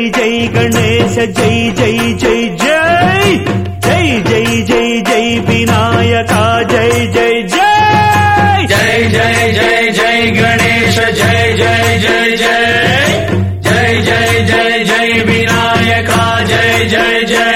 జై గణేశ జై జై జై జై జై జై జై జై వినాయక జై జై జై జై జై జై జై గణేశ జై జై జై జై జై జై జై జై వినాయక జై జై జై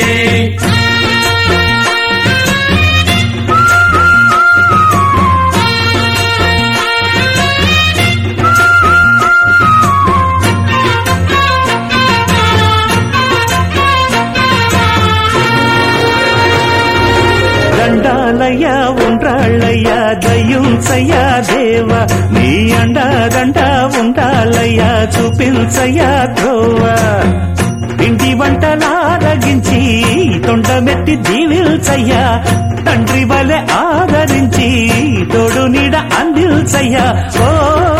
దండాలయ్య ఉండ్రాళ్ళయ్య దయ్యుంచయ్య దేవ నీ అండా దండ ఉండాలయ్య చూపించయ్య త్రోవ ఇంటి వంటలారగించి తొండమెత్తి దీవిల్చయ్య తండ్రి వలె ఆదరించి తోడు నీడ అందిల్చయ్య ఓ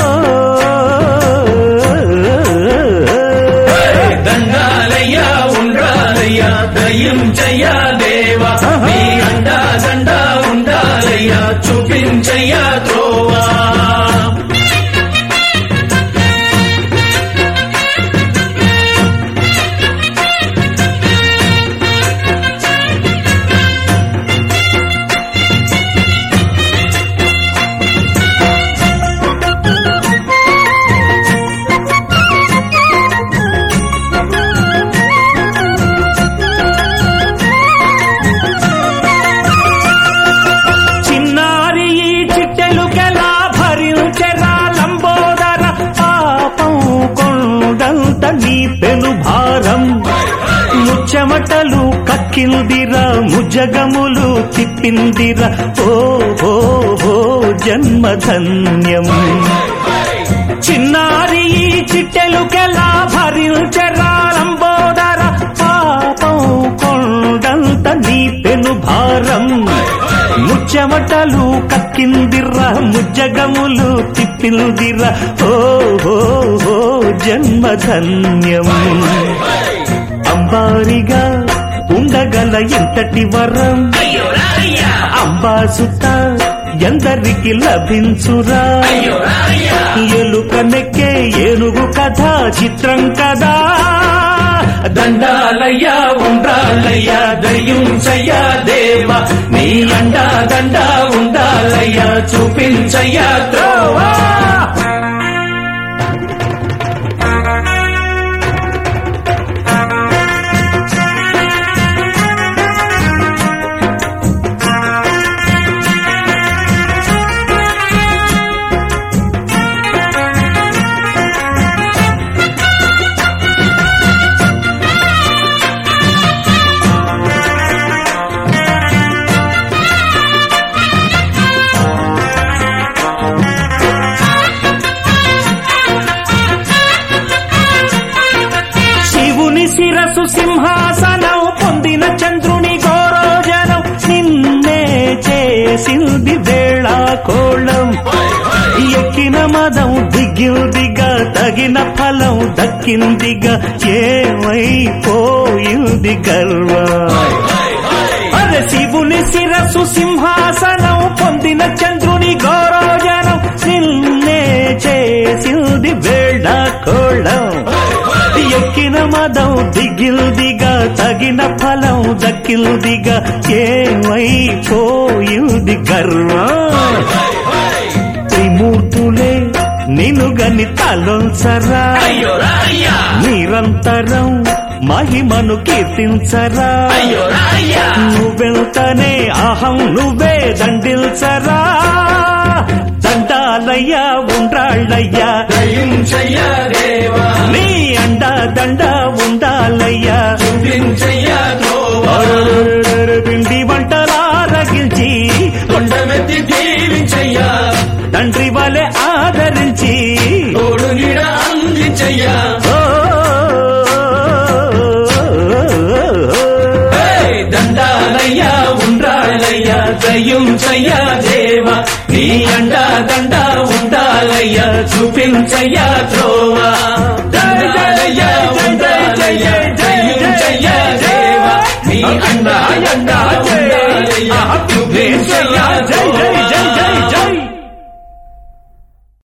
దండాలయ్యా ఉండాలయ్యా దయ్యం చెయ్యా దేవా నీ అండా దండా ఉండాలయ్యా చూపించయ్యా త్రోవా చిన్నారి ఈ చిట్టెలుకెలా భరించెరా లంబోదర పాపం కొండంత నీ పెను భారం ముచ్చమటలు కక్కిందిరా ముజగములు తిప్పిందిరా ఓ ఓ ఓ జన్మధన్యం చిన్నారి ఈ చిట్టెలుకెలా భరించెరా లంబోదర పాపం కొండంత నీ పెను భారం ముచ్చమటలు కక్కిందిర్రా ముజ్జగములు తిప్పిందిరా ఓ ఓ ఓ జన్మధన్యం అంబారిగా ఉండగల ఎంతటి వరం అయ్యో రాయ్యా అంబాసుత ఎందరికి లభించురా అయ్యో రాయ్యా ఎలుక నెక్కే ఏనుగు కథ చిత్రం కదా దండాలయ్యా ఉండాలయ్యా దయ్యం చెయ్యా దేవా నీ అండా దండా ఉండాలయ్యా చూపించయ్యా త్రోవా శివుని శిరసు సింహాసనం పొందిన చంద్రుని గౌరోజనం నిన్నే చేసింది వేళ కోళం ఎక్కిన మదం దిగిందిగా తగిన ఫలం దక్కిందిగా ఏమైపోయింది గర్వం అరే శివుని శిరసు సింహాసనం పొందిన చంద్రుని గౌరవజనం నిన్నే చేసింది వేళ కోళం ఎక్కిన మదం దిగిల్దిగా తగిన ఫలం దక్కిల్దిగా ఏమైపోయింది గర్వం త్రిమూర్తులే నిన్ను గని తలొల్సరా అయ్యో రాయ్యా నిరంతరం మహిమను కీర్తించరా అయ్యో రాయ్యా నువ్వెంతనే అహం నువ్వే దండిల్చరా దండాలయ్యా ఉండ్రాళ్ళయ్యా దయ్యం చెయ్యా దేవా నీ అండ దండ ఉండాలయ్యా చూపించయ్యా త్రోవా అరరరరర పిండి వంటలారగించి కొండమెత్తి దీవించయ్యా తండ్రి వలె ఆదరించి తోడు నీడ అందించయ్యా ఓ ఏయ్, దండాలయ్యా ఉండాలయ్యా దయ్యం చెయ్యా దేవా నీ అండా దండా ఉండాలయ్యా చూపించయ్యా త్రోవా దండాలయ్యా ఉండాలయ్యా దయ్యం చెయ్యా దేవా నీ అండా అండా ఉండాలయ్యా చూపించయ్యా జై జై త్రోవా